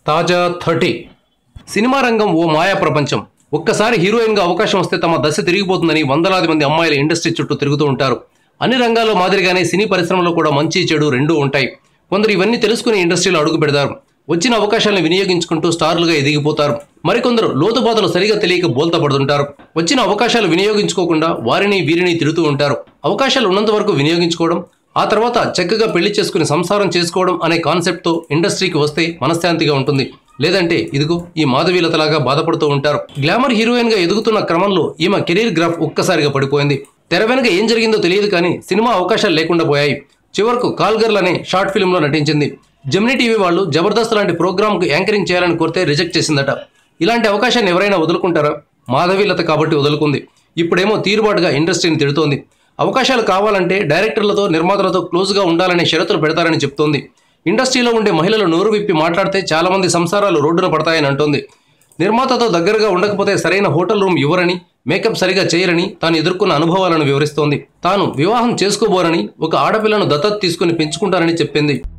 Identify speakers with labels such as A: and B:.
A: తాజా thirty cinema రంగం ఓ మాయా ప్రపంచం ఒక్కసారి హీరోయిన్గా అవకాశం వస్తే తమ దశ తిరిగిపోతుందని వందలాది మంది అమ్మాయిలు ఇండస్ట్రీ చుట్టూ తిరుగుతూ ఉంటారు అన్ని రంగాల్లో మాదిరిగానే సినీ పరిశ్రమలో కూడా మంచి చెడు రెండూ ఉంటాయి కొందరు ఇవన్నీ తెలుసుకుని ఇండస్ట్రీలో అడుగు పెడతారు వచ్చిన అవకాశాలను వినియోగించుకుంటూ స్టార్లుగా ఎదిగిపోతారు మరికొందరు లోతుబాతలు సరిగా తెలియక బోల్తా పడుతుంటారు వచ్చిన అవకాశాలు వినియోగించుకోకుండా వారిని వీరిని తిడుతూ ఉంటారు అవకాశాలు ఉన్నంత వరకు వినియోగించుకోవడం ఆ తర్వాత చక్కగా పెళ్లి చేసుకుని సంసారం చేసుకోవడం అనే కాన్సెప్ట్తో ఇండస్ట్రీకి వస్తే మనశ్శాంతిగా ఉంటుంది లేదంటే ఇదిగో ఈ మాధవీలతలాగా బాధపడుతూ ఉంటారు గ్లామర్ హీరోయిన్ గా ఎదుగుతున్న క్రమంలో ఈమె కెరీర్ గ్రాఫ్ ఒక్కసారిగా పడిపోయింది తెర వెనుక ఏం జరిగిందో తెలియదు కానీ సినిమా అవకాశాలు లేకుండా పోయాయి చివరకు కాల్ గర్ల్ అనే షార్ట్ ఫిల్మ్లో నటించింది జమినీ టీవీ వాళ్ళు జబర్దస్త్ లాంటి ప్రోగ్రామ్కు యాంకరింగ్ చేయాలని కోరితే రిజెక్ట్ చేసిందట ఇలాంటి అవకాశాన్ని ఎవరైనా వదులుకుంటారా మాధవీలత కాబట్టి వదులుకుంది ఇప్పుడేమో తీరుబాటుగా ఇండస్ట్రీని తిడుతోంది అవకాశాలు కావాలంటే డైరెక్టర్లతో నిర్మాతలతో క్లోజ్గా ఉండాలనే షరతులు పెడతారని చెప్తోంది ఇండస్ట్రీలో ఉండే మహిళలు నోరు విప్పి మాట్లాడితే చాలామంది సంసారాలు రోడ్డున పడతాయని అంటోంది నిర్మాతతో దగ్గరగా ఉండకపోతే సరైన హోటల్ రూమ్ ఇవ్వరని మేకప్ సరిగా చేయరని తాను ఎదుర్కొన్న అనుభవాలను వివరిస్తోంది తాను వివాహం చేసుకోబోరని ఒక ఆడపిల్లను దత్తత తీసుకుని పెంచుకుంటారని చెప్పింది